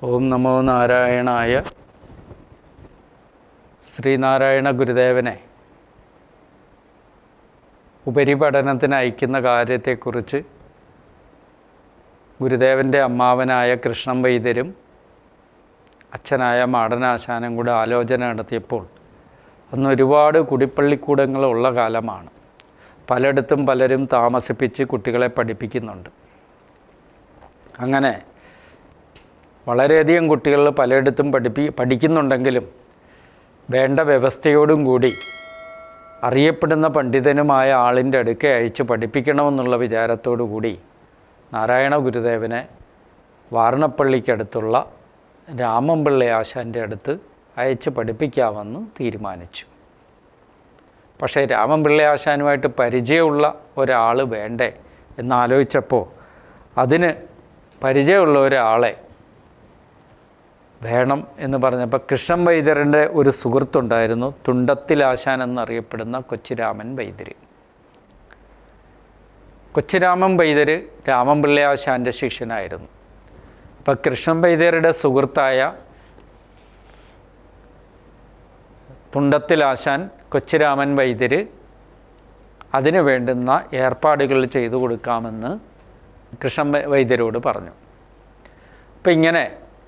ഓം നമോ നാരായണായ ശ്രീനാരായണ ഗുരുദേവനെ ഉപരിപഠനത്തിന് അയക്കുന്ന കാര്യത്തെക്കുറിച്ച് ഗുരുദേവൻ്റെ അമ്മാവനായ കൃഷ്ണൻ വൈദ്യരും അച്ഛനായ മാടനാശാനും കൂടെ ആലോചന നടത്തിയപ്പോൾ അന്ന് ഒരുപാട് കുടിപ്പള്ളിക്കൂടങ്ങളുള്ള കാലമാണ് പലയിടത്തും പലരും താമസിപ്പിച്ച് കുട്ടികളെ പഠിപ്പിക്കുന്നുണ്ട് അങ്ങനെ വളരെയധികം കുട്ടികൾ പലയിടത്തും പഠിപ്പി പഠിക്കുന്നുണ്ടെങ്കിലും വേണ്ട വ്യവസ്ഥയോടും കൂടി അറിയപ്പെടുന്ന പണ്ഡിതനുമായ ആളിൻ്റെ അടുക്കെ അയച്ച് പഠിപ്പിക്കണമെന്നുള്ള വിചാരത്തോടു കൂടി നാരായണ ഗുരുദേവനെ വാരണപ്പള്ളിക്കടുത്തുള്ള രാമൻപിള്ളി ആശാൻ്റെ അടുത്ത് അയച്ച് പഠിപ്പിക്കാമെന്ന് തീരുമാനിച്ചു പക്ഷേ രാമൻപിള്ളി ആശാനുമായിട്ട് പരിചയമുള്ള ഒരാൾ വേണ്ടേ എന്നാലോചിച്ചപ്പോൾ അതിന് പരിചയമുള്ള ഒരാളെ വേണം എന്ന് പറഞ്ഞപ്പോൾ കൃഷ്ണൻ വൈദ്യരുടെ ഒരു സുഹൃത്തുണ്ടായിരുന്നു തുണ്ടത്തിലാശാൻ എന്നറിയപ്പെടുന്ന കൊച്ചിരാമൻ വൈദ്യര് കൊച്ചിരാമൻ വൈദ്യര് രാമൻപിള്ളി ആശാൻ്റെ ശിഷ്യനായിരുന്നു അപ്പം കൃഷ്ണൻ വൈദ്യരുടെ സുഹൃത്തായ തുണ്ടത്തിലാശാൻ കൊച്ചിരാമൻ വൈദ്യര് അതിന് വേണ്ടുന്ന ഏർപ്പാടുകൾ ചെയ്തു കൊടുക്കാമെന്ന് കൃഷ്ണൻ വൈ- വൈദ്യരോട് പറഞ്ഞു അപ്പം ഇങ്ങനെ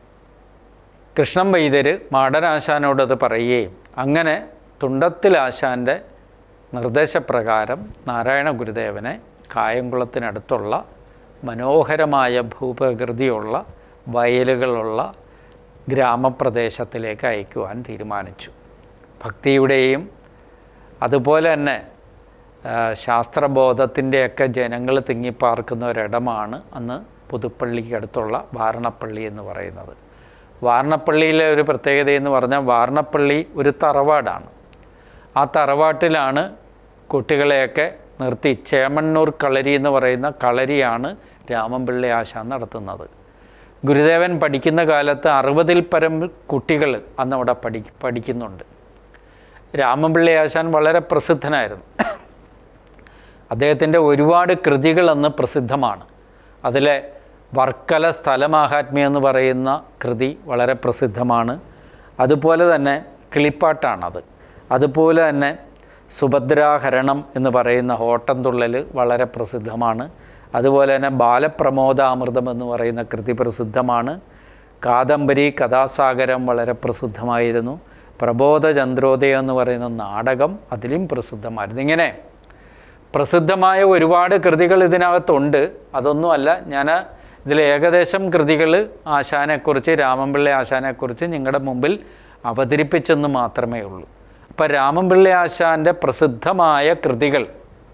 കൃഷ്ണൻ വൈദ്യര് മാടനാശാനോട് അത് പറയുകയും അങ്ങനെ തുണ്ടത്തിലാശാൻ്റെ നിർദ്ദേശപ്രകാരം നാരായണ ഗുരുദേവനെ കായംകുളത്തിനടുത്തുള്ള മനോഹരമായ ഭൂപ്രകൃതിയുള്ള വയലുകളുള്ള ഗ്രാമപ്രദേശത്തിലേക്ക് അയക്കുവാൻ തീരുമാനിച്ചു ഭക്തിയുടെയും അതുപോലെ തന്നെ ആ, ശാസ്ത്രബോധത്തിൻ്റെയൊക്കെ ജനങ്ങൾ തിങ്ങിപ്പാർക്കുന്ന ഒരിടമാണ് അന്ന് പുതുപ്പള്ളിക്കടുത്തുള്ള വാരണപ്പള്ളി എന്ന് പറയുന്നത് വാരണപ്പള്ളിയിലെ ഒരു പ്രത്യേകത എന്ന് പറഞ്ഞാൽ വാരണപ്പള്ളി ഒരു തറവാടാണ് ആ തറവാട്ടിലാണ് കുട്ടികളെയൊക്കെ നിർത്തി ചേമണ്ണൂർ കളരി എന്ന് പറയുന്ന കളരിയാണ് രാമൻപിള്ളി ആശാൻ നടത്തുന്നത് ഗുരുദേവൻ പഠിക്കുന്ന കാലത്ത് അറുപതിൽ പരം കുട്ടികൾ അന്ന് അവിടെ പഠി പഠിക്കുന്നുണ്ട് രാമൻപിള്ളി ആശാൻ വളരെ പ്രസിദ്ധനായിരുന്നു അദ്ദേഹത്തിൻ്റെ ഒരുപാട് കൃതികൾ അന്ന് പ്രസിദ്ധമാണ് അതിലെ വർക്കല സ്ഥലമാഹാത്മ്യം എന്ന് പറയുന്ന കൃതി വളരെ പ്രസിദ്ധമാണ് അതുപോലെ തന്നെ കിളിപ്പാട്ടാണത് അതുപോലെ തന്നെ സുഭദ്രാഹരണം എന്ന് പറയുന്ന ഓട്ടംതുള്ളൽ വളരെ പ്രസിദ്ധമാണ് അതുപോലെ തന്നെ ബാലപ്രമോദാമൃതം എന്ന് പറയുന്ന കൃതി പ്രസിദ്ധമാണ് കാദംബരി കഥാസാഗരം വളരെ പ്രസിദ്ധമായിരുന്നു പ്രബോധചന്ദ്രോദയം എന്ന് പറയുന്ന നാടകം അതിലും പ്രസിദ്ധമായിരുന്നു ഇങ്ങനെ പ്രസിദ്ധമായ ഒരുപാട് കൃതികൾ ഇതിനകത്തുണ്ട് അതൊന്നുമല്ല ഞാൻ ഇതിൽ ഏകദേശം കൃതികൾ ആശാനെക്കുറിച്ച് രാമൻപിള്ളി ആശാനെക്കുറിച്ച് നിങ്ങളുടെ മുമ്പിൽ അവതരിപ്പിച്ചെന്ന് മാത്രമേ ഉള്ളൂ അപ്പോൾ രാമൻപിള്ളി ആശാൻ്റെ പ്രസിദ്ധമായ കൃതികൾ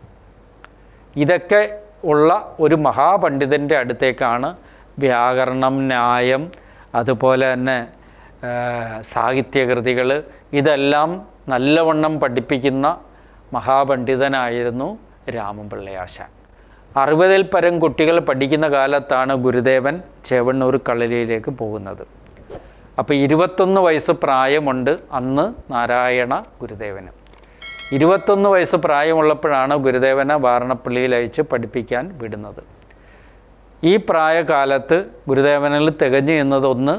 ഇതൊക്കെ ഉള്ള ഒരു മഹാപണ്ഡിതൻ്റെ അടുത്തേക്കാണ് വ്യാകരണം ന്യായം അതുപോലെ തന്നെ ആ, സാഹിത്യകൃതികൾ ഇതെല്ലാം നല്ലവണ്ണം പഠിപ്പിക്കുന്ന മഹാപണ്ഡിതനായിരുന്നു രാമൻപിള്ളി ആശാൻ അറുപതിൽ പരം കുട്ടികൾ പഠിക്കുന്ന കാലത്താണ് ഗുരുദേവൻ ചേവണ്ണൂർ കളരിയിലേക്ക് പോകുന്നത് അപ്പോൾ ഇരുപത്തൊന്ന് വയസ്സ് പ്രായമുണ്ട് അന്ന് നാരായണ ഗുരുദേവന് ഇരുപത്തൊന്ന് വയസ്സ് പ്രായമുള്ളപ്പോഴാണ് ഗുരുദേവനെ വാരണപ്പള്ളിയിൽ അയച്ച് പഠിപ്പിക്കാൻ വിടുന്നത് ഈ പ്രായകാലത്ത് ഗുരുദേവനിൽ തികഞ്ഞു എന്നതൊന്ന്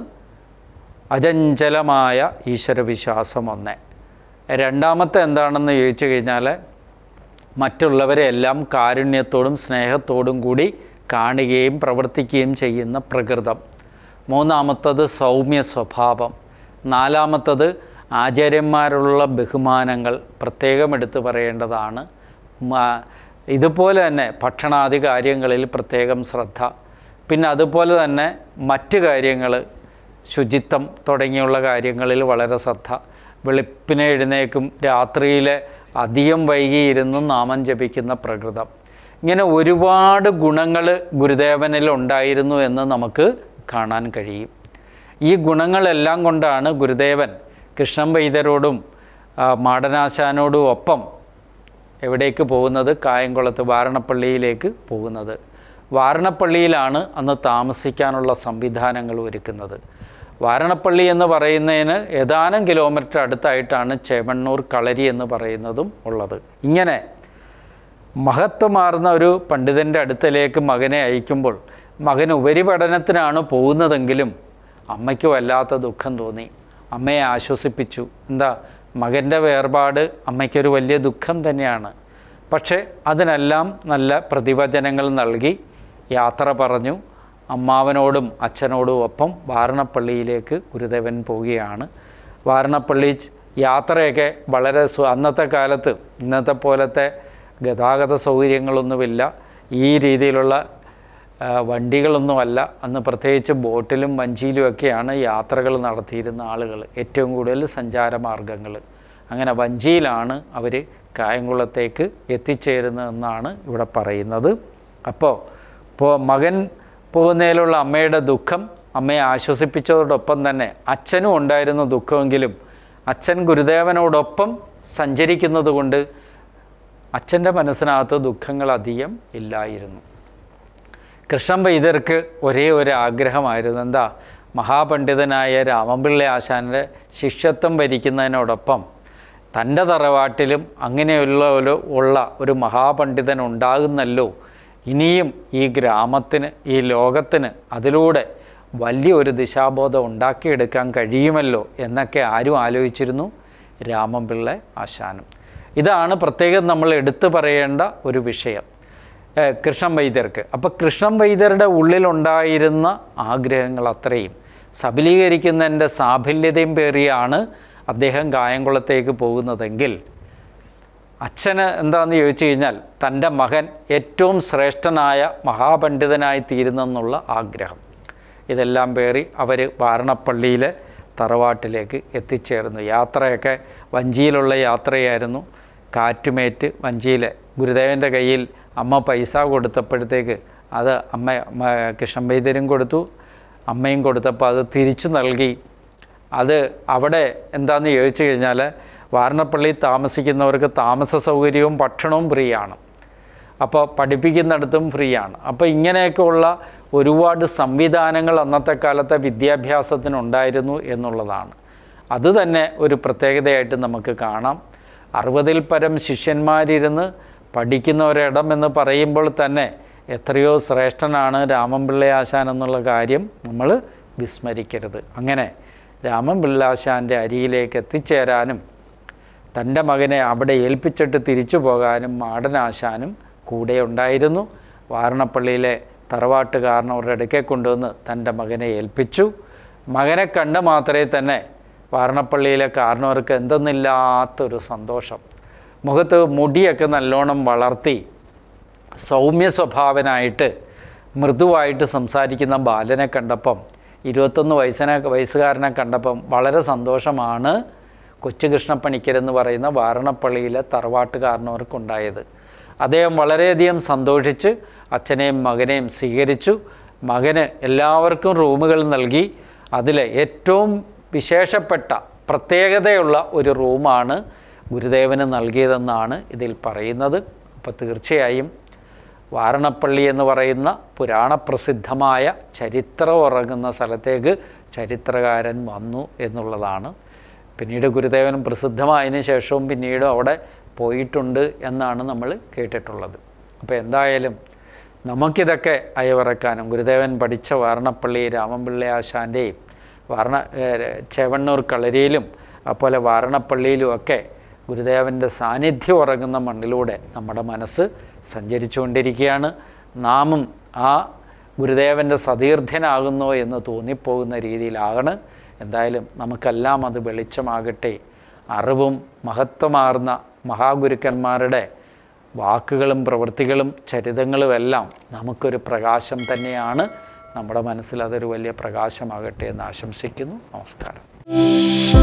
അചഞ്ചലമായ ഈശ്വരവിശ്വാസം ഒന്ന് രണ്ടാമത്തെ എന്താണെന്ന് ചോദിച്ചു കഴിഞ്ഞാൽ മറ്റുള്ളവരെ എല്ലാം കാരുണ്യത്തോടും സ്നേഹത്തോടും കൂടി കാണുകയും പ്രവർത്തിക്കുകയും ചെയ്യുന്ന പ്രകൃതം മൂന്നാമത്തത് സൗമ്യ സ്വഭാവം നാലാമത്തത് ആചാര്യന്മാരുള്ള ബഹുമാനങ്ങൾ പ്രത്യേകം എടുത്തു പറയേണ്ടതാണ് മ- ഇതുപോലെ തന്നെ ഭക്ഷണാദി കാര്യങ്ങളിൽ പ്രത്യേകം ശ്രദ്ധ പിന്നെ അതുപോലെ തന്നെ മറ്റ് കാര്യങ്ങൾ ശുചിത്വം തുടങ്ങിയുള്ള കാര്യങ്ങളിൽ വളരെ ശ്രദ്ധ വെളുപ്പിനെ എഴുന്നേക്കും രാത്രിയിലെ അധികം വൈകിയിരുന്നും നാമം ജപിക്കുന്ന പ്രകൃതം ഇങ്ങനെ ഒരുപാട് ഗുണങ്ങൾ ഗുരുദേവനിൽ ഉണ്ടായിരുന്നു എന്ന് നമുക്ക് കാണാൻ കഴിയും ഈ ഗുണങ്ങളെല്ലാം കൊണ്ടാണ് ഗുരുദേവൻ കൃഷ്ണൻ വൈദ്യരോടും ആ, മാടനാശാനോടും ഒപ്പം എവിടേക്ക് പോകുന്നത് കായംകുളത്ത് വാരണപ്പള്ളിയിലേക്ക് പോകുന്നത് വാരണപ്പള്ളിയിലാണ് അന്ന് താമസിക്കാനുള്ള സംവിധാനങ്ങൾ ഒരുക്കുന്നത് വാരണപ്പള്ളി എന്ന് പറയുന്നതിന് ഏതാനും കിലോമീറ്റർ അടുത്തായിട്ടാണ് ചേമണ്ണൂർ കളരി എന്ന് പറയുന്നതും ഉള്ളത് ഇങ്ങനെ മഹത്വമാർന്ന ഒരു പണ്ഡിതൻ്റെ അടുത്തലേക്ക് മകനെ അയക്കുമ്പോൾ മകൻ ഉപരിപഠനത്തിനാണ് പോകുന്നതെങ്കിലും അമ്മയ്ക്ക് വല്ലാത്ത ദുഃഖം തോന്നി അമ്മയെ ആശ്വസിപ്പിച്ചു എന്താ മകൻ്റെ വേർപാട് അമ്മയ്ക്കൊരു വലിയ ദുഃഖം തന്നെയാണ് പക്ഷേ അതിനെല്ലാം നല്ല പ്രതിവചനങ്ങൾ നൽകി യാത്ര പറഞ്ഞു അമ്മാവനോടും അച്ഛനോടും ഒപ്പം വാരണപ്പള്ളിയിലേക്ക് ഗുരുദേവൻ പോവുകയാണ് വാരണപ്പള്ളി ച് യാത്രയൊക്കെ വളരെ സു അന്നത്തെ കാലത്ത് ഇന്നത്തെ പോലത്തെ ഗതാഗത സൗകര്യങ്ങളൊന്നുമില്ല ഈ രീതിയിലുള്ള ആ, വണ്ടികളൊന്നുമല്ല അന്ന് പ്രത്യേകിച്ച് ബോട്ടിലും വഞ്ചിയിലും ഒക്കെയാണ് യാത്രകൾ നടത്തിയിരുന്ന ആളുകൾ ഏറ്റവും കൂടുതൽ സഞ്ചാരമാർഗങ്ങൾ അങ്ങനെ വഞ്ചിയിലാണ് അവർ കായംകുളത്തേക്ക് എത്തിച്ചേരുന്നതെന്നാണ് ഇവിടെ പറയുന്നത് അപ്പോൾ ഇപ്പോൾ മകൻ പോകുന്നതിലുള്ള അമ്മയുടെ ദുഃഖം അമ്മയെ ആശ്വസിപ്പിച്ചതോടൊപ്പം തന്നെ അച്ഛനും ഉണ്ടായിരുന്ന ദുഃഖമെങ്കിലും അച്ഛൻ ഗുരുദേവനോടൊപ്പം സഞ്ചരിക്കുന്നത് കൊണ്ട് അച്ഛൻ്റെ മനസ്സിനകത്ത് ദുഃഖങ്ങൾ അധികം ഇല്ലായിരുന്നു കൃഷ്ണൻ വൈദ്യർക്ക് ഒരേ ഒരു ആഗ്രഹമായിരുന്നു എന്താ മഹാപണ്ഡിതനായ രാമപിള്ള ആശാൻ്റെ ശിഷ്യത്വം ഭരിക്കുന്നതിനോടൊപ്പം തൻ്റെ തറവാട്ടിലും അങ്ങനെയുള്ള ഒരു ഉള്ള ഒരു മഹാപണ്ഡിതൻ ഉണ്ടാകുന്നല്ലോ ഇനിയും ഈ ഗ്രാമത്തിന് ഈ ലോകത്തിന് അതിലൂടെ വലിയൊരു ദിശാബോധം ഉണ്ടാക്കിയെടുക്കാൻ കഴിയുമല്ലോ എന്നൊക്കെ ആരും ആലോചിച്ചിരുന്നു രാമപിള്ള ആശാനും ഇതാണ് പ്രത്യേകം നമ്മൾ എടുത്തു പറയേണ്ട ഒരു വിഷയം ഏഹ് കൃഷ്ണൻ വൈദ്യർക്ക് അപ്പോൾ കൃഷ്ണൻ വൈദ്യരുടെ ഉള്ളിലുണ്ടായിരുന്ന ആഗ്രഹങ്ങൾ അത്രയും സബലീകരിക്കുന്നതിൻ്റെ സാഫല്യതയും പേറിയാണ് അദ്ദേഹം കായംകുളത്തേക്ക് പോകുന്നതെങ്കിൽ അച്ഛന് എന്താണെന്ന് ചോദിച്ചു കഴിഞ്ഞാൽ തൻ്റെ മകൻ ഏറ്റവും ശ്രേഷ്ഠനായ മഹാപണ്ഡിതനായി തീരുന്നെന്നുള്ള ആഗ്രഹം ഇതെല്ലാം പേറി അവർ വാരണപ്പള്ളിയിലെ തറവാട്ടിലേക്ക് എത്തിച്ചേർന്നു യാത്രയൊക്കെ വഞ്ചിയിലുള്ള യാത്രയായിരുന്നു കാറ്റുമേറ്റ് വഞ്ചിയിലെ ഗുരുദേവൻ്റെ കയ്യിൽ അമ്മ പൈസ കൊടുത്തപ്പോഴത്തേക്ക് അത് അമ്മ അമ്മ കൃഷ്ണൻ വൈദ്യരും കൊടുത്തു അമ്മയും കൊടുത്തപ്പോൾ അത് തിരിച്ചു നൽകി അത് അവിടെ എന്താണെന്ന് ചോദിച്ചു കഴിഞ്ഞാൽ വാരണപ്പള്ളി താമസിക്കുന്നവർക്ക് താമസ സൗകര്യവും ഭക്ഷണവും ഫ്രീ ആണ് അപ്പോൾ പഠിപ്പിക്കുന്നിടത്തും ഫ്രീ ആണ് അപ്പോൾ ഇങ്ങനെയൊക്കെയുള്ള ഒരുപാട് സംവിധാനങ്ങൾ അന്നത്തെ കാലത്തെ വിദ്യാഭ്യാസത്തിനുണ്ടായിരുന്നു എന്നുള്ളതാണ് അത് തന്നെ ഒരു പ്രത്യേകതയായിട്ട് നമുക്ക് കാണാം അറുപതിൽ പരം ശിഷ്യന്മാരിരുന്ന് പഠിക്കുന്ന ഒരിടം എന്ന് പറയുമ്പോൾ തന്നെ എത്രയോ ശ്രേഷ്ഠനാണ് രാമൻപിള്ള ആശാൻ എന്നുള്ള കാര്യം നമ്മൾ വിസ്മരിക്കരുത് അങ്ങനെ രാമൻപിള്ള ആശാൻ്റെ അരിയിലേക്ക് എത്തിച്ചേരാനും തൻ്റെ മകനെ അവിടെ ഏൽപ്പിച്ചിട്ട് തിരിച്ചു പോകാനും മാടനാശാനും കൂടെ ഉണ്ടായിരുന്നു വാരണപ്പള്ളിയിലെ തറവാട്ടുകാരനവരുടെ അടുക്കെ കൊണ്ടുവന്ന് തൻ്റെ മകനെ ഏൽപ്പിച്ചു മകനെ കണ്ട മാത്രമേ തന്നെ വാരണപ്പള്ളിയിലെ കാരണവർക്ക് എന്തെന്നില്ലാത്തൊരു സന്തോഷം മുഖത്ത് മുടിയൊക്കെ നല്ലോണം വളർത്തി സൗമ്യ സ്വഭാവനായിട്ട് മൃദുവായിട്ട് സംസാരിക്കുന്ന ബാലനെ കണ്ടപ്പം ഇരുപത്തൊന്ന് വയസ്സിനെ വയസ്സുകാരനെ കണ്ടപ്പം വളരെ സന്തോഷമാണ് കൊച്ചു കൃഷ്ണപ്പണിക്കരെന്ന് പറയുന്ന വാരണപ്പള്ളിയിലെ തറവാട്ടുകാരനവർക്കുണ്ടായത് അദ്ദേഹം വളരെയധികം സന്തോഷിച്ച് അച്ഛനെയും മകനെയും സ്വീകരിച്ചു മകന് എല്ലാവർക്കും റൂമുകൾ നൽകി അതിൽ ഏറ്റവും വിശേഷപ്പെട്ട പ്രത്യേകതയുള്ള ഒരു റൂമാണ് ഗുരുദേവന് നൽകിയതെന്നാണ് ഇതിൽ പറയുന്നത് അപ്പോൾ തീർച്ചയായും വാരണപ്പള്ളി എന്ന് പറയുന്ന പുരാണപ്രസിദ്ധമായ ചരിത്രം ഉറങ്ങുന്ന സ്ഥലത്തേക്ക് ചരിത്രകാരൻ വന്നു എന്നുള്ളതാണ് പിന്നീട് ഗുരുദേവൻ പ്രസിദ്ധമായതിനു ശേഷവും പിന്നീട് അവിടെ പോയിട്ടുണ്ട് എന്നാണ് നമ്മൾ കേട്ടിട്ടുള്ളത് അപ്പോൾ എന്തായാലും നമുക്കിതൊക്കെ അയവിറക്കാനും ഗുരുദേവൻ പഠിച്ച വാരണപ്പള്ളി രാമൻപിള്ളി ആശാൻ്റെയും വാരണ ഏഹ് ചേവണ്ണൂർ കളരിയിലും അതുപോലെ വാരണപ്പള്ളിയിലും ഒക്കെ ഗുരുദേവൻ്റെ സാന്നിധ്യം ഉറങ്ങുന്ന മണ്ണിലൂടെ നമ്മുടെ മനസ്സ് സഞ്ചരിച്ചുകൊണ്ടിരിക്കുകയാണ് നാമും ആ ഗുരുദേവൻ്റെ സതീർത്ഥ്യനാകുന്നോ എന്ന് തോന്നിപ്പോകുന്ന രീതിയിലാകണ് എന്തായാലും നമുക്കെല്ലാം അത് വെളിച്ചമാകട്ടെ അറിവും മഹത്വമാർന്ന മഹാഗുരുക്കന്മാരുടെ വാക്കുകളും പ്രവൃത്തികളും ചരിതങ്ങളും എല്ലാം നമുക്കൊരു പ്രകാശം തന്നെയാണ് നമ്മുടെ മനസ്സിൽ അതൊരു വലിയ പ്രകാശമാകട്ടെ എന്ന് ആശംസിക്കുന്നു നമസ്കാരം